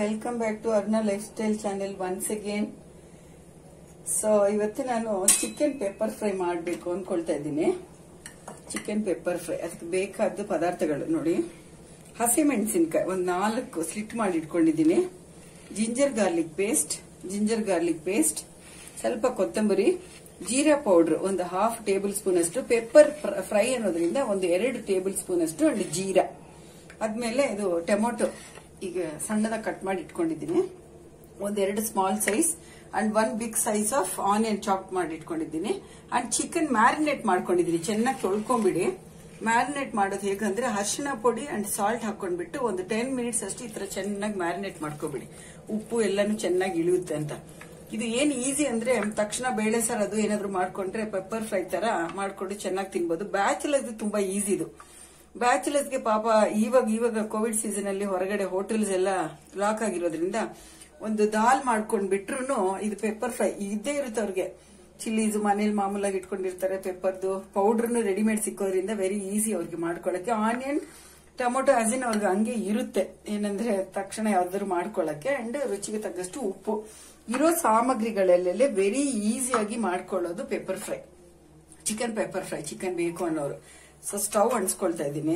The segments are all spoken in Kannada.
welcome back to Arna life style channel once again so ಇವತ್ತು ನಾನು ಚಿಕನ್ ಪೆಪ್ಪರ್ ಫ್ರೈ ಮಾಡಬೇಕು ಅನ್ಕೊಳ್ತಾ ಇದ್ದೀನಿ ಚಿಕನ್ ಪೆಪ್ಪರ್ ಫ್ರೈ ಅದಕ್ಕೆ ಬೇಕಾದ ಪದಾರ್ಥಗಳು ನೋಡಿ ಹಸಿಮೆಣಸಿನ್ಕಾಯಿ ಒಂದು ನಾಲ್ಕು ಸ್ಲಿಟ್ ಮಾಡಿ ಇಟ್ಕೊಂಡಿದ್ದೀನಿ ginger garlic paste ginger garlic paste ಸ್ವಲ್ಪ ಕೊತ್ತಂಬರಿ ಜೀರಾ ಪೌಡರ್ ಒಂದು ಹಾಫ್ ಟೇಬಲ್ ಸ್ಪೂನ್ ಅಷ್ಟು ಪೆಪ್ಪರ್ ಫ್ರೈ ಅನ್ನೋದ್ರಿಂದ ಒಂದು ಎರಡು ಟೇಬಲ್ ಸ್ಪೂನ್ ಅಷ್ಟು ಅಂಡ್ ಜೀರಾ ಆದ್ಮೇಲೆ ಇದು ಟೊಮೊಟೊ ಈಗ ಸಣ್ಣದಾಗಿ ಕಟ್ ಮಾಡಿ ಇಟ್ಕೊಂಡಿದ್ದೀನಿ ಒಂದೆರಡು small size and one big size of onion chop ಮಾಡಿ ಇಟ್ಕೊಂಡಿದ್ದೀನಿ ಅಂಡ್ ಚಿಕನ್ ಮ್ಯಾರಿನೇಟ್ ಮಾಡ್ಕೊಂಡಿದ್ದೀನಿ ಚೆನ್ನಾಗಿ ತೊಳ್ಕೊಂಡ್ಬಿಡಿ ಮ್ಯಾರಿನೇಟ್ ಮಾಡೋದು ಹೇಗಂದ್ರೆ ಅರಿಶಿಣ ಪುಡಿ ಅಂಡ್ ಸಾಲ್ಟ್ ಹಾಕೊಂಡ್ಬಿಟ್ಟು ಒಂದು ಟೆನ್ ಮಿನಿಟ್ಸ್ ಅಷ್ಟು ಈ ತರ ಚೆನ್ನಾಗಿ ಮ್ಯಾರಿನೇಟ್ ಮಾಡ್ಕೊಬಿಡಿ ಉಪ್ಪು ಎಲ್ಲಾನು ಚೆನ್ನಾಗಿ ಇಳಿಯುತ್ತೆ ಅಂತ ಇದು ಏನ್ ಈಸಿ ಅಂದ್ರೆ ತಕ್ಷಣ ಬೇಳೆ ಸಾರ್ ಅದು ಏನಾದ್ರು ಮಾಡ್ಕೊಂಡ್ರೆ ಪೆಪ್ಪರ್ ಫ್ರೈ ತರ ಮಾಡ್ಕೊಂಡು ಚೆನ್ನಾಗಿ ತಿನ್ಬೋದು ಬ್ಯಾಚುಲರ್ಸ್ ತುಂಬಾ ಈಸಿ ಇದು ಬ್ಯಾಚುಲರ್ಸ್ಗೆ ಪಾಪ ಇವಾಗ ಇವಾಗ ಕೋವಿಡ್ ಸೀಸನ್ ಅಲ್ಲಿ ಹೊರಗಡೆ ಹೋಟೆಲ್ಸ್ ಎಲ್ಲ ಲಾಕ್ ಆಗಿರೋದ್ರಿಂದ ಒಂದು ದಾಲ್ ಮಾಡ್ಕೊಂಡ್ ಬಿಟ್ರು ಇದು ಪೆಪ್ಪರ್ ಫ್ರೈ ಇದ್ದೇ ಇರುತ್ತೆ ಅವ್ರಿಗೆ ಚಿಲ್ಲೀಸ್ ಮನೇಲಿ ಮಾಮೂಲಾಗಿ ಇಟ್ಕೊಂಡಿರ್ತಾರೆ ಪೆಪ್ಪರ್ದು ಪೌಡರ್ನು ರೆಡಿಮೇಡ್ ಸಿಕ್ಕೋದ್ರಿಂದ ವೆರಿ ಈಸಿ ಅವ್ರಿಗೆ ಮಾಡ್ಕೊಳಕ್ಕೆ ಆನಿಯನ್ ಟೊಮೊಟೊ ಅಜಿನ್ ಅವ್ರಿಗೆ ಹಂಗೆ ಇರುತ್ತೆ ಏನಂದ್ರೆ ತಕ್ಷಣ ಯಾವ್ದಾದ್ರು ಮಾಡ್ಕೊಳಕ್ಕೆ ಅಂಡ್ ರುಚಿಗೆ ತಕ್ಕಷ್ಟು ಉಪ್ಪು ಇರೋ ಸಾಮಗ್ರಿಗಳಲ್ಲೆಲ್ಲ ವೆರಿ ಈಸಿಯಾಗಿ ಮಾಡ್ಕೊಳ್ಳೋದು pepper fry chicken pepper fry chicken ಬೇಕು ಅನ್ನೋರು ಸೊ ಸ್ಟವ್ ಅಂಟಿಸ್ಕೊಳ್ತಾ ಇದ್ದೀನಿ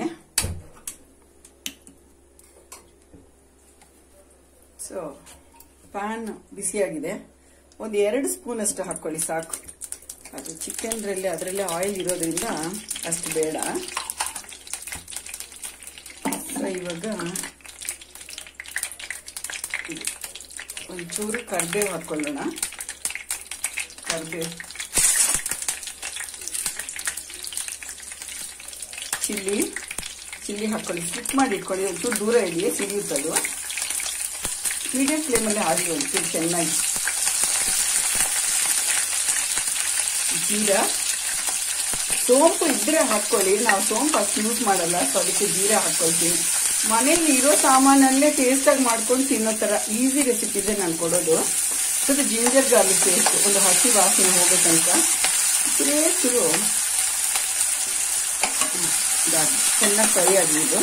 ಸೊ ಪ್ಯಾನ್ ಬಿಸಿಯಾಗಿದೆ ಒಂದು ಎರಡು ಸ್ಪೂನ್ ಅಷ್ಟು ಹಾಕೊಳ್ಳಿ ಸಾಕು ಅದು ಚಿಕನ್ರಲ್ಲಿ ಅದರಲ್ಲೇ ಆಯಿಲ್ ಇರೋದ್ರಿಂದ ಅಷ್ಟು ಬೇಡ ಸೊ ಇವಾಗ ಒಂಚೂರು ಕರ್ಬೇವು ಹಾಕೊಳ್ಳೋಣ ಕರ್ಬೇವು ಚಿಲ್ಲಿ ಚಿಲ್ಲಿ ಹಾಕೊಳ್ಳಿ ಸ್ಲಿಪ್ ಮಾಡಿ ಇಟ್ಕೊಳ್ಳಿ ಒಂಚೂರು ದೂರ ಇಡಿ ಸಿಡಿಯುತ್ತದು ಮೀಡಿಯಂ ಫ್ಲೇಮಲ್ಲಿ ಹಾಕಿ ಒಂಚೂರು ಚೆನ್ನಾಗಿ ಜೀರಾ ಸೋಂಪು ಇದ್ರೆ ಹಾಕೊಳ್ಳಿ ನಾವು ಸೋಂಪು ಅಷ್ಟು ಯೂಸ್ ಮಾಡಲ್ಲ ಸೊ ಅದಕ್ಕೆ ಜೀರಾ ಹಾಕೊಳ್ತೀನಿ ಮನೇಲಿ ಇರೋ ಸಾಮಾನಲ್ಲೇ ಟೇಸ್ಟ್ ಆಗಿ ಮಾಡ್ಕೊಂಡು ತಿನ್ನೋ ತರ ಈಸಿ ರೆಸಿಪಿ ಇದೆ ನಾನು ಕೊಡೋದು ಸ್ವಲ್ಪ ಜಿಂಜರ್ ಗಾರ್ಲಿಕ್ ಪೇಸ್ಟ್ ಒಂದು ಹಸಿ ವಾಸನೆ ಹೋಗೋ ತನಕ ಚೂರು ಚೆನ್ನಾಗಿ ಫ್ರೈ ಆಗಿ ಇದು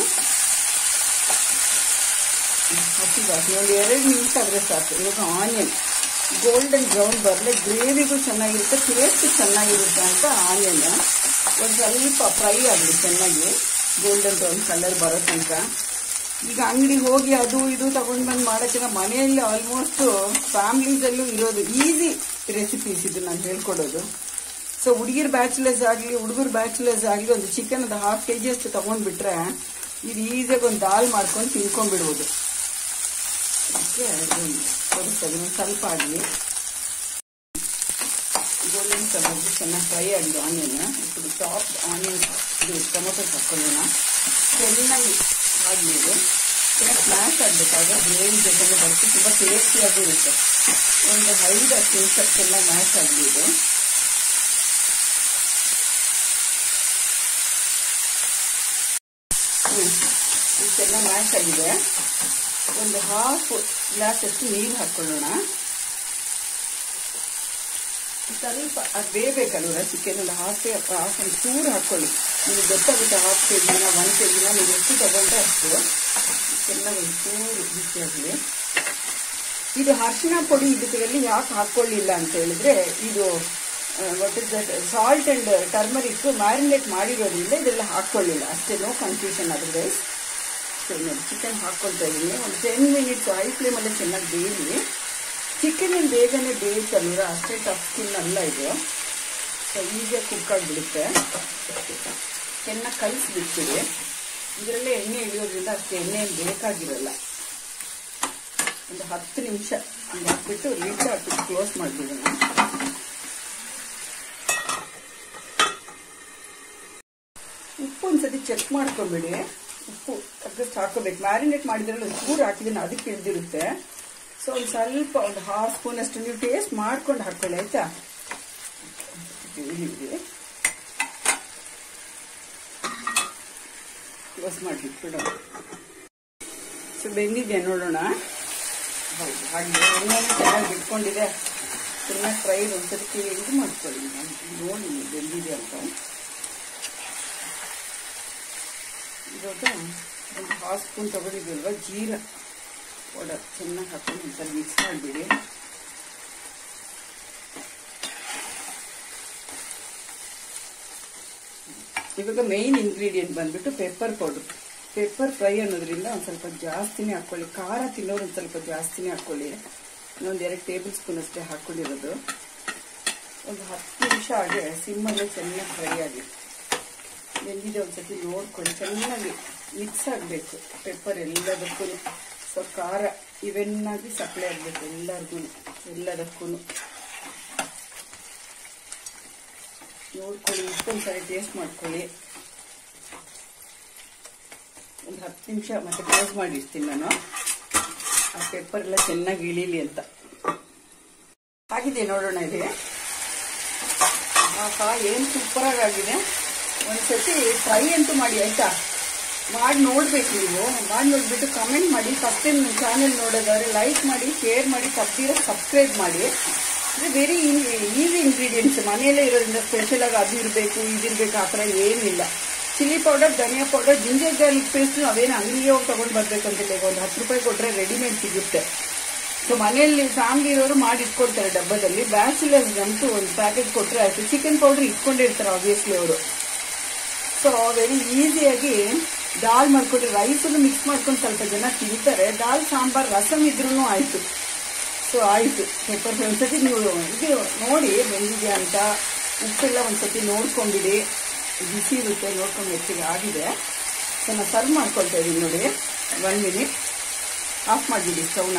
ಹಸಿ ವಾಸನೆ ಒಂದು ಎರಡು ನಿಮಿಷ ಆದ್ರೆ ಸಾಕು ಇವಾಗ ಆನಿಯನ್ ಗೋಲ್ಡನ್ ಬ್ರೌನ್ ಬರಲೆ ಗ್ರೇವಿಗೂ ಚೆನ್ನಾಗಿರುತ್ತೆ ಟೇಸ್ಟ್ ಚೆನ್ನಾಗಿರುತ್ತೆ ಅಂತ ಆನಿಯನ್ ಒಂದು ಸ್ವಲ್ಪ ಫ್ರೈ ಆಗಲಿ ಚೆನ್ನಾಗಿ ಗೋಲ್ಡನ್ ಬ್ರೌನ್ ಕಲರ್ ಬರೋ ತನಕ ಈಗ ಅಂಗಡಿಗೆ ಹೋಗಿ ಅದು ಇದು ತಗೊಂಡ್ ಬಂದು ಮಾಡೋಕ್ಕಿಂತ ಮನೆಯಲ್ಲಿ ಆಲ್ಮೋಸ್ಟ್ ಫ್ಯಾಮಿಲೀಸಲ್ಲೂ ಇರೋದು ಈಸಿ ರೆಸಿಪೀಸ್ ಇದು ನಾನು ಹೇಳ್ಕೊಡೋದು ಸೊ ಹುಡುಗಿರ್ ಬ್ಯಾಚುಲರ್ಸ್ ಆಗಲಿ ಹುಡುಗರು ಬ್ಯಾಚುಲರ್ಸ್ ಆಗಲಿ ಒಂದು ಚಿಕನ್ ಒಂದು ಹಾಫ್ ಕೆ ಜಿ ಅಷ್ಟು ತಗೊಂಡ್ಬಿಟ್ರೆ ಇದು ಈಸಿಯಾಗಿ ಒಂದು ದಾಲ್ ಮಾಡ್ಕೊಂಡು ತಿನ್ಕೊಂಡ್ಬಿಡ್ಬೋದು ಅದಕ್ಕೆ ತೋರಿಸ್ತದೆ ಒಂದು ಸ್ವಲ್ಪ ಆಗಲಿ ಗೋಲ್ಡನ್ ಕಲರ್ ಚೆನ್ನಾಗಿ ಫ್ರೈ ಆಗಲಿ ಆನಿಯನ್ ఇప్పుడు ಟಾಪ್ ಆನಿಯನ್ ಇದು ಟೊಮೊಟೊ ಹಾಕೊಳ್ಳೋಣ ಚೆನ್ನಾಗಿ ಆಗಲಿ ಇದು ಚೆನ್ನಾಗಿ ಸ್ಮ್ಯಾಶ್ ಆಗಬೇಕಾಗ ಗ್ರೇವಿ ಜೊತೆ ಬರುತ್ತೆ ತುಂಬ ಟೇಸ್ಟಿಯಾಗೂ ಇರುತ್ತೆ ಒಂದು ಐದು ಹತ್ತು ನಿಮಿಷ ಚೆನ್ನಾಗಿ ಮ್ಯಾಶ್ ಆಗಲಿ ಇದು ಇಷ್ಟೆಲ್ಲ ಮ್ಯಾಶ್ ಆಗಿದೆ ಒಂದು ಹಾಫ್ ಗ್ಲಾಸ್ ಅಷ್ಟು ನೀರು ಹಾಕೊಳ್ಳೋಣ ಸ್ವಲ್ಪ ಅದು ಬೇಯಬೇಕಲ್ವ ಚಿಕನ್ ಒಂದು ಹಾಫ್ ಹಾಫ್ ಒಂದು ಚೂರು ಹಾಕೊಳ್ಳಿ ನಿಮಗೆ ಗೊತ್ತಾಗುತ್ತೆ ಹಾಫ್ ಕೆ ಜಿನ ಒನ್ ಕೆ ಜಿನ ನೀವು ಎಷ್ಟು ತಗೊಂಡ್ರೆ ಅಷ್ಟು ಚೆನ್ನಾಗಿ ಒಂದು ಚೂರು ಬಿಸಿ ಆಗಲಿ ಇದು ಅರಿಶಿಣ ಪುಡಿ ಇದರಲ್ಲಿ ಯಾಕೆ ಹಾಕೊಳ್ಳಿಲ್ಲ ಅಂತ ಹೇಳಿದ್ರೆ ಇದು what is that salt and turmeric marinate ಮಾಡಿರೋದ್ರಿಂದ ಇದೆಲ್ಲ ಹಾಕೊಳ್ಳಿಲ್ಲ ಅಷ್ಟೇ ನೋ ಕನ್ಫ್ಯೂಷನ್ ಅದ್ರ ನೋಡಿ ಚಿಕನ್ ಹಾಕ್ಕೊಳ್ತಾ ಇದ್ದೀನಿ ಒಂದು ಟೆನ್ ಮಿನಿಟ್ಸ್ ಹೈ ಫ್ಲೇಮಲ್ಲಿ ಚೆನ್ನಾಗಿ ಬೇಯಲಿ ಚಿಕನ್ ಏನು ಬೇಗನೆ ಬೇಯುತ್ತಲ್ವ ಅಷ್ಟೇ ಟಫ್ ಸ್ಕಿನ್ ಅಲ್ಲ ಇದು ಸೊ ಈಸಿಯಾಗಿ ಕುಕ್ ಆಗಿಬಿಡುತ್ತೆ ಚೆನ್ನಾಗಿ ಕಲಿಸ್ಬಿಡ್ತೀವಿ ಇದರಲ್ಲೇ ಎಣ್ಣೆ ಇಳಿಯೋದ್ರಿಂದ ಅಷ್ಟು ಎಣ್ಣೆ ಏನು ಬೇಕಾಗಿರಲ್ಲ ಒಂದು ಹತ್ತು ನಿಮಿಷ ಹಂಗೆ ಹಾಕ್ಬಿಟ್ಟು ಲಿಡ್ ಹಾಕ್ಬಿಟ್ಟು ಕ್ಲೋಸ್ ಮಾಡಿಬಿಡೋಣ ಉಪ್ಪು ಒಂದ್ಸತಿ ಚೆಕ್ ಮಾಡ್ಕೊಂಬಿಡಿ ಉಪ್ಪು ತಕ್ಕಷ್ಟು ಹಾಕೋಬೇಕು ಮ್ಯಾರಿನೇಟ್ ಮಾಡಿದ್ರಲ್ಲಿ ಚೂರು ಹಾಕಿದ್ರೆ ಅದಕ್ಕೆ ಇಳ್ದಿರುತ್ತೆ ಸೊ ಒಂದು ಸ್ವಲ್ಪ ಒಂದು ಹಾಫ್ ಸ್ಪೂನ್ ಅಷ್ಟು ನೀವು ಟೇಸ್ಟ್ ಮಾಡ್ಕೊಂಡು ಹಾಕೊಳ್ಳಿ ಆಯ್ತಾ ಕ್ಲೋಸ್ ಮಾಡಿಬಿಟ್ಬಿಡೋಣ ಸೊ ಬೆಂದಿದೆ ನೋಡೋಣ ಹೌದು ಹಾಗೆ ಎಣ್ಣೆ ಚೆನ್ನಾಗಿ ಬಿಟ್ಕೊಂಡಿದೆ ಚೆನ್ನಾಗಿ ಫ್ರೈಡ್ ಒಂದ್ಸತಿ ಇದು ಮಾಡ್ಕೊಳ್ಳಿ ನೋಡಿ ಬೆಂದಿದೆ ಅಂತ ಇವಾಗ ಒಂದು ಹಾಫ್ ಸ್ಪೂನ್ ತಗೊಂಡಿದ್ವಲ್ವ ಜೀರಾ ಪೌಡರ್ ಚೆನ್ನಾಗಿ ಹಾಕೊಂಡು ಒಂದ್ಸಲ ಮಿಕ್ಸ್ ಮಾಡಿಬಿಡಿ ಇವಾಗ ಮೇನ್ ಇಂಗ್ರೀಡಿಯೆಂಟ್ ಬಂದ್ಬಿಟ್ಟು ಪೆಪ್ಪರ್ ಪೌಡರ್ ಪೆಪ್ಪರ್ ಫ್ರೈ ಅನ್ನೋದ್ರಿಂದ ಒಂದು ಸ್ವಲ್ಪ ಜಾಸ್ತಿನೇ ಹಾಕೊಳ್ಳಿ ಖಾರ ತಿನ್ನೋರು ಒಂದು ಸ್ವಲ್ಪ ಜಾಸ್ತಿನೇ ಹಾಕೊಳ್ಳಿ ಇನ್ನೊಂದು ಎರಡು ಟೇಬಲ್ ಸ್ಪೂನ್ ಅಷ್ಟೇ ಹಾಕೊಂಡಿರೋದು ಒಂದು ಹತ್ತು ನಿಮಿಷ ಹಾಗೆ ಸಿಮ್ಮಲ್ಲೇ ಚೆನ್ನಾಗಿ ಫ್ರೈ ಆಗಿ ಬೆಂದಿದೆ ಒಂದ್ಸತಿ ನೋಡ್ಕೊಳ್ಳಿ ಚೆನ್ನಾಗಿ ಮಿಕ್ಸ್ ಆಗಬೇಕು ಪೆಪ್ಪರ್ ಎಲ್ಲದಕ್ಕೂ ಸೊ ಖಾರ ಇವೆನ್ನಾಗಿ ಸಪ್ಲೈ ಆಗಬೇಕು ಎಲ್ಲರಿಗೂ ಎಲ್ಲದಕ್ಕೂ ನೋಡ್ಕೊಳ್ಳಿ ಇಷ್ಟೊಂದು ಸರಿ ಟೇಸ್ಟ್ ಮಾಡ್ಕೊಳ್ಳಿ ಒಂದು ಹತ್ತು ನಿಮಿಷ ಮತ್ತೆ ಕ್ಲೋಸ್ ಮಾಡಿರ್ತೀನಿ ನಾನು ಆ ಪೆಪ್ಪರ್ ಎಲ್ಲ ಚೆನ್ನಾಗಿ ಇಳೀಲಿ ಅಂತ ಆಗಿದೆ ನೋಡೋಣ ಇಲ್ಲಿ ಆಹಾ ಏನು ಸೂಪರ್ ಆಗಿದೆ ಒಂದ್ಸತಿ ಟ್ರೈ ಅಂತೂ ಮಾಡಿ ಆಯ್ತಾ ಮಾಡಿ ನೋಡ್ಬೇಕು ನೀವು ಮಾಡಿ ನೋಡ್ಬಿಟ್ಟು ಕಮೆಂಟ್ ಮಾಡಿ ಫಸ್ಟ್ ಟೈಮ್ ನಿಮ್ಮ ಚಾನೆಲ್ ನೋಡೋದಾದ್ರೆ ಲೈಕ್ ಮಾಡಿ ಶೇರ್ ಮಾಡಿ ತಪ್ಪಿರೋ ಸಬ್ಸ್ಕ್ರೈಬ್ ಮಾಡಿ ಅಂದ್ರೆ ವೆರಿ ಈಸಿ ಇಂಗ್ರೀಡಿಯೆಂಟ್ಸ್ ಮನೆಯಲ್ಲೇ ಇರೋದ್ರಿಂದ ಸ್ಪೆಷಲ್ ಆಗಿ ಅದು ಇರಬೇಕು ಇದಿರ್ಬೇಕು ಆ ಥರ ಏನಿಲ್ಲ chilli powder dhania powder ginger garlic paste ಅವೇನು ಅಂಗಡಿಗೆ ಹೋಗಿ ತಗೊಂಡು ಬರ್ಬೇಕಂತಿಲ್ಲ ಈಗ ಒಂದು ಹತ್ತು ರೂಪಾಯಿ ಕೊಟ್ಟರೆ ರೆಡಿಮೇಡ್ ಸಿಗುತ್ತೆ ಸೊ ಮನೆಯಲ್ಲಿ ಫ್ಯಾಮಿಲಿ ಇರೋರು ಮಾಡಿ ಇಟ್ಕೊಳ್ತಾರೆ ಡಬ್ಬದಲ್ಲಿ ಬ್ಯಾಚುಲರ್ಸ್ ಅಂತೂ ಒಂದು ಪ್ಯಾಕೆಟ್ ಕೊಟ್ಟರೆ ಆಯ್ತು ಚಿಕನ್ ಪೌಡರ್ ಇಟ್ಕೊಂಡಿರ್ತಾರೆ ಆಬ್ವಿಯಸ್ಲಿ ಅವರು ಸೊ ವೆರಿ ಈಸಿಯಾಗಿ ದಾಲ್ ಮಾಡ್ಕೊಂಡು ರೈಸನ್ನು ಮಿಕ್ಸ್ ಮಾಡ್ಕೊಂಡು ಸ್ವಲ್ಪ ಜನ ತಿಂತಾರೆ ದಾಲ್ ಸಾಂಬಾರ್ ರಸಮ್ ಇದ್ರೂ ಆಯ್ತು ಸೊ ಆಯ್ತು ಪೆಪ್ಪರ್ ಒಂದ್ಸತಿ ನೀವು ಇದು ನೋಡಿ ಬೆಂದಿದೆ ಅಂತ ಉಪ್ಪೆಲ್ಲ ಒಂದ್ಸತಿ ನೋಡ್ಕೊಂಬಿಡಿ ಬಿಸಿ ಇರುತ್ತೆ ನೋಡ್ಕೊಂಡು ಮೆತ್ತಿಗೆ ಆಗಿದೆ ಸೊ ನಾನು ಸರ್ವ್ ಮಾಡ್ಕೊಳ್ತಾ ಇದೀನಿ ನೋಡಿ ಒನ್ ಮಿನಿಟ್ ಆಫ್ ಮಾಡಿಬಿಡಿ ಸ್ಟವ್ನ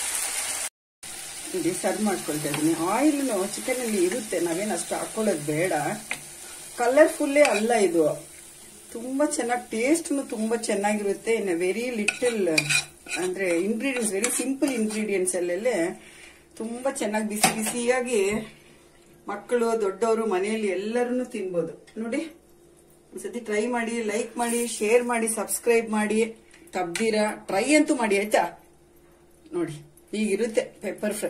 ನೋಡಿ ಸರ್ವ್ ಮಾಡ್ಕೊಳ್ತಾ ಇದ್ದೀನಿ ಆಯಿಲ್ನು ಚಿಕನಲ್ಲಿ ಇರುತ್ತೆ ನಾವೇನು ಅಷ್ಟು ಹಾಕೊಳ್ಳೋದು ಬೇಡ ಕಲರ್ಫುಲ್ಲೇ ಅಲ್ಲ ಇದು ತುಂಬಾ ಚೆನ್ನಾಗಿ ಟೇಸ್ಟ್ನು ತುಂಬಾ ಚೆನ್ನಾಗಿರುತ್ತೆ ಇನ್ ವೆರಿ ಲಿಟಲ್ ಅಂದ್ರೆ ಇಂಗ್ರೀಡಿಯೆಂಟ್ಸ್ ವೆರಿ ಸಿಂಪಲ್ ಇಂಗ್ರೀಡಿಯೆಂಟ್ಸ್ ಅಲ್ಲೇ ತುಂಬಾ ಚೆನ್ನಾಗಿ ಬಿಸಿ ಬಿಸಿಯಾಗಿ ಮಕ್ಕಳು ದೊಡ್ಡವರು ಮನೆಯಲ್ಲಿ ಎಲ್ಲರನ್ನು ತಿನ್ಬೋದು ನೋಡಿ ಒಂದ್ಸತಿ ಟ್ರೈ ಮಾಡಿ ಲೈಕ್ ಮಾಡಿ ಶೇರ್ ಮಾಡಿ ಸಬ್ಸ್ಕ್ರೈಬ್ ಮಾಡಿ ತಬ್ದಿರ ಟ್ರೈ ಅಂತೂ ಮಾಡಿ ಆಯ್ತಾ ನೋಡಿ ಹೀಗಿರುತ್ತೆ pepper fry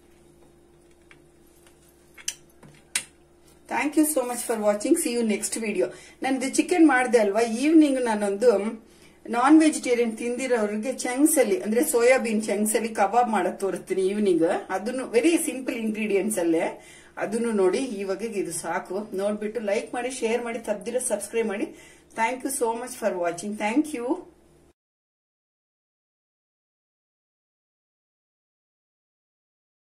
thank you so much for watching see you next video ನಂದು ಚಿಕನ್ ಮಾಡಿದೆ ಅಲ್ವಾ ಈವ್ನಿಂಗ್ ನಾನೊಂದು ನಾನ್ ವೆಜಿಟೇರಿಯನ್ ತಿಂದಿರೋರಿಗೆ ಚಂಕ್ಸ್ ಅಲ್ಲಿ ಅಂದ್ರೆ ಸೋಯಾಬೀನ್ ಚಂಕ್ಸ್ ಅಲ್ಲಿ ಕಬಾಬ್ ಮಾಡಕ್ ತೋರಿಸ್ತೀನಿ ಈವ್ನಿಂಗ್ ಅದನ್ನು ವೆರಿ ಸಿಂಪಲ್ ಇಂಗ್ರೀಡಿಯೆಂಟ್ಸ್ ಅಲ್ಲೇ ಅದನ್ನು ನೋಡಿ ಇವಾಗ ಇದು ಸಾಕು ನೋಡ್ಬಿಟ್ಟು ಲೈಕ್ ಮಾಡಿ ಶೇರ್ ಮಾಡಿ ತಪ್ದಿರೋ ಸಬ್ಸ್ಕ್ರೈಬ್ ಮಾಡಿ thank you so much for watching thank you